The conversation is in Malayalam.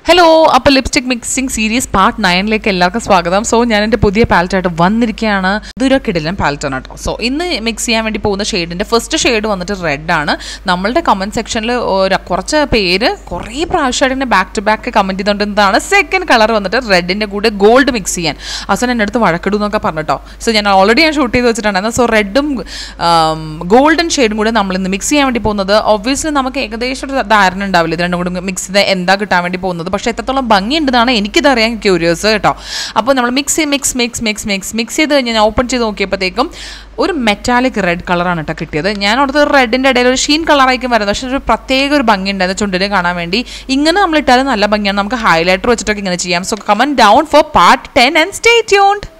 ഹലോ അപ്പോൾ ലിപ്സ്റ്റിക് മിക്സിംഗ് സീരീസ് പാർട്ട് നയനിലേക്ക് എല്ലാവർക്കും സ്വാഗതം സോ ഞാൻ എൻ്റെ പുതിയ പാലറ്റായിട്ട് വന്നിരിക്കുകയാണ് ഇതൊരു കിടിലൻ പാലറ്റാണ് കേട്ടോ സോ ഇന്ന് മിക്സ് ചെയ്യാൻ വേണ്ടി പോകുന്ന ഷെയ്ഡിൻ്റെ ഫസ്റ്റ് ഷെയ്ഡ് വന്നിട്ട് റെഡ് ആണ് നമ്മളുടെ കമൻറ്റ് സെക്ഷനിൽ കുറച്ച് പേര് കുറേ പ്രാവശ്യമായിട്ട് ഇങ്ങനെ ബാക്ക് ടു ബാക്ക് കമൻറ്റ് ചെയ്തുകൊണ്ടിരുന്നതാണ് സെക്കൻഡ് കളർ വന്നിട്ട് റെഡിൻ്റെ കൂടെ ഗോൾഡ് മിക്സ് ചെയ്യാൻ അവസാനം എൻ്റെ അടുത്ത് വഴക്കിടും എന്നൊക്കെ പറഞ്ഞിട്ടോ സോ ഞാൻ ഓൾറെഡി ഞാൻ ഷൂട്ട് ചെയ്ത് വെച്ചിട്ടുണ്ടായിരുന്നു സോ റെഡും ഗോൾഡൻ ഷെയ്ഡും കൂടെ നമ്മൾ ഇന്ന് മിക്സ് ചെയ്യാൻ വേണ്ടി പോകുന്നത് ഒബ്വിയസ്ലി നമുക്ക് ഏകദേശം ഒരു ധാരണ ഉണ്ടാവില്ല ഇത് രണ്ടും കൂടി മിക്സ് ചെയ്ത് എന്താ കിട്ടാൻ വേണ്ടി പോകുന്നത് പക്ഷേ എത്രത്തോളം ഭംഗിയുണ്ടെന്നാണ് എനിക്കിത് അറിയാൻ ക്യൂരിയസ് കേട്ടോ അപ്പോൾ നമ്മൾ mix mix mix mix mix mix ചെയ്ത് കഴിഞ്ഞ് ഞാൻ ഓപ്പൺ ചെയ്ത് നോക്കിയപ്പോഴത്തേക്കും ഒരു മെറ്റാലിക് റെഡ് കളറാണ് കേട്ടോ കിട്ടിയത് ഞാൻ അവിടുത്തെ റെഡിൻ്റെ ഇടയിൽ ഒരു ഷീൻ കളറായിരിക്കും വരുന്നത് പക്ഷേ ഒരു പ്രത്യേക ഒരു ഭംഗി ഉണ്ടായിരുന്നു ചുണ്ടിന് കാണാൻ വേണ്ടി ഇങ്ങനെ നമ്മൾ ഇട്ടാലും നല്ല ഭംഗിയാണ് നമുക്ക് ഹൈലൈറ്റർ വെച്ചിട്ടൊക്കെ ഇങ്ങനെ ചെയ്യാം so comment down for part ten and stay tuned